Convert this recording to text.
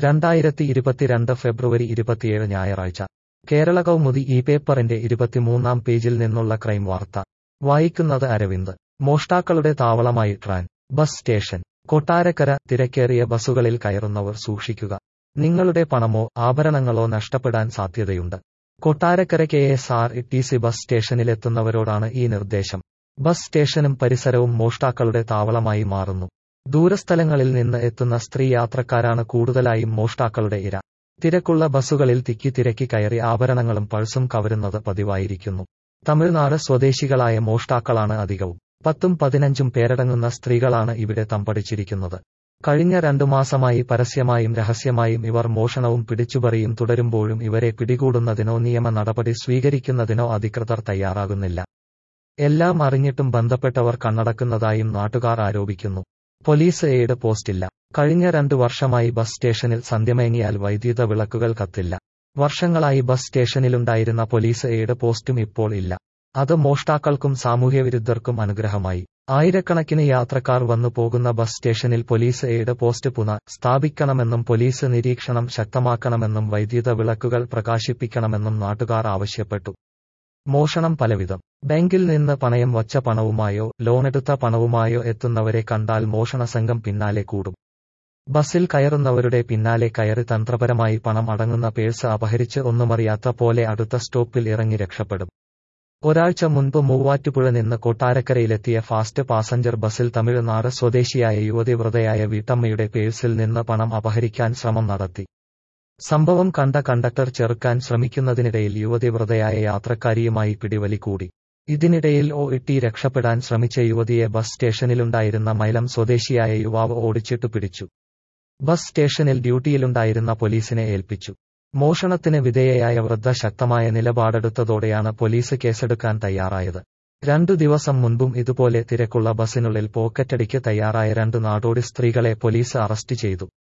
രണ്ടായിരത്തി ഇരുപത്തിരണ്ട് ഫെബ്രുവരി ഇരുപത്തിയേഴ് ഞായറാഴ്ച കേരള കൗമുദി ഈ പേപ്പറിന്റെ ഇരുപത്തിമൂന്നാം പേജിൽ നിന്നുള്ള ക്രൈം വാർത്ത വായിക്കുന്നത് അരവിന്ദ് മോഷ്ടാക്കളുടെ താവളമായി ട്രാൻ ബസ് സ്റ്റേഷൻ കൊട്ടാരക്കര തിരക്കേറിയ ബസ്സുകളിൽ കയറുന്നവർ സൂക്ഷിക്കുക നിങ്ങളുടെ പണമോ ആഭരണങ്ങളോ നഷ്ടപ്പെടാൻ സാധ്യതയുണ്ട് Kottarakkara K S R T C bus സ്റ്റേഷനിലെത്തുന്നവരോടാണ് ഈ നിർദ്ദേശം ബസ് സ്റ്റേഷനും പരിസരവും മോഷ്ടാക്കളുടെ താവളമായി മാറുന്നു ദൂരസ്ഥലങ്ങളിൽ നിന്ന് എത്തുന്ന സ്ത്രീ യാത്രക്കാരാണ് കൂടുതലായും മോഷ്ടാക്കളുടെ ഇര തിരക്കുള്ള ബസ്സുകളിൽ തിക്കി തിരക്കി കയറി ആഭരണങ്ങളും പൾസും കവരുന്നത് പതിവായിരിക്കുന്നു തമിഴ്നാട് സ്വദേശികളായ മോഷ്ടാക്കളാണ് അധികവും പത്തും പതിനഞ്ചും പേരടങ്ങുന്ന സ്ത്രീകളാണ് ഇവിടെ തമ്പടിച്ചിരിക്കുന്നത് കഴിഞ്ഞ രണ്ടു മാസമായി പരസ്യമായും രഹസ്യമായും ഇവർ മോഷണവും പിടിച്ചുപറിയും തുടരുമ്പോഴും ഇവരെ പിടികൂടുന്നതിനോ നിയമ നടപടി സ്വീകരിക്കുന്നതിനോ അധികൃതർ തയ്യാറാകുന്നില്ല എല്ലാം അറിഞ്ഞിട്ടും ബന്ധപ്പെട്ടവർ കണ്ണടക്കുന്നതായും നാട്ടുകാർ ആരോപിക്കുന്നു പോലീസ് എയ്ഡ് പോസ്റ്റില്ല കഴിഞ്ഞ രണ്ടു വർഷമായി ബസ് സ്റ്റേഷനിൽ സന്ധ്യമയങ്ങിയാൽ വൈദ്യുത വിളക്കുകൾ കത്തില്ല വർഷങ്ങളായി ബസ് സ്റ്റേഷനിലുണ്ടായിരുന്ന പോലീസ് എയ്ഡ് പോസ്റ്റും ഇപ്പോൾ ഇല്ല അത് മോഷ്ടാക്കൾക്കും സാമൂഹ്യവിരുദ്ധർക്കും അനുഗ്രഹമായി ആയിരക്കണക്കിന് യാത്രക്കാർ വന്നു പോകുന്ന ബസ് സ്റ്റേഷനിൽ പോലീസ് എയ്ഡ് പോസ്റ്റ് പുന സ്ഥാപിക്കണമെന്നും പോലീസ് നിരീക്ഷണം ശക്തമാക്കണമെന്നും വൈദ്യുത വിളക്കുകൾ പ്രകാശിപ്പിക്കണമെന്നും നാട്ടുകാർ ആവശ്യപ്പെട്ടു മോഷണം പലവിധം ബാങ്കിൽ നിന്ന് പണയം വച്ച പണവുമായോ ലോണെടുത്ത പണവുമായോ എത്തുന്നവരെ കണ്ടാൽ മോഷണ സംഘം പിന്നാലെ കൂടും ബസ്സിൽ കയറുന്നവരുടെ പിന്നാലെ കയറി തന്ത്രപരമായി പണം അടങ്ങുന്ന പേഴ്സ് അപഹരിച്ച് ഒന്നുമറിയാത്ത പോലെ അടുത്ത സ്റ്റോപ്പിൽ ഇറങ്ങി രക്ഷപ്പെടും ഒരാഴ്ച മുൻപ് മൂവാറ്റുപുഴ നിന്ന് കൊട്ടാരക്കരയിലെത്തിയ ഫാസ്റ്റ് പാസഞ്ചർ ബസ്സിൽ തമിഴ്നാട് സ്വദേശിയായ യുവതിവ്രതയായ വീട്ടമ്മയുടെ പേഴ്സിൽ നിന്ന് പണം അപഹരിക്കാൻ ശ്രമം നടത്തി സംഭവം കണ്ട കണ്ടക്ടർ ചെറുക്കാൻ ശ്രമിക്കുന്നതിനിടയിൽ യുവതിവ്രതയായ യാത്രക്കാരിയുമായി പിടിവലി കൂടി ഇതിനിടയിൽ ഒ ഇട്ടി രക്ഷപ്പെടാൻ ശ്രമിച്ച യുവതിയെ ബസ് സ്റ്റേഷനിലുണ്ടായിരുന്ന മൈലം സ്വദേശിയായ യുവാവ് ഓടിച്ചിട്ടു പിടിച്ചു ബസ് സ്റ്റേഷനിൽ ഡ്യൂട്ടിയിലുണ്ടായിരുന്ന പോലീസിനെ ഏൽപ്പിച്ചു മോഷണത്തിന് വിധേയയായ വൃദ്ധ ശക്തമായ നിലപാടെടുത്തതോടെയാണ് പോലീസ് കേസെടുക്കാൻ തയ്യാറായത് രണ്ടു ദിവസം മുൻപും ഇതുപോലെ തിരക്കുള്ള ബസ്സിനുള്ളിൽ പോക്കറ്റടിക്ക് തയ്യാറായ രണ്ട് നാടോടി സ്ത്രീകളെ പോലീസ് അറസ്റ്റ് ചെയ്തു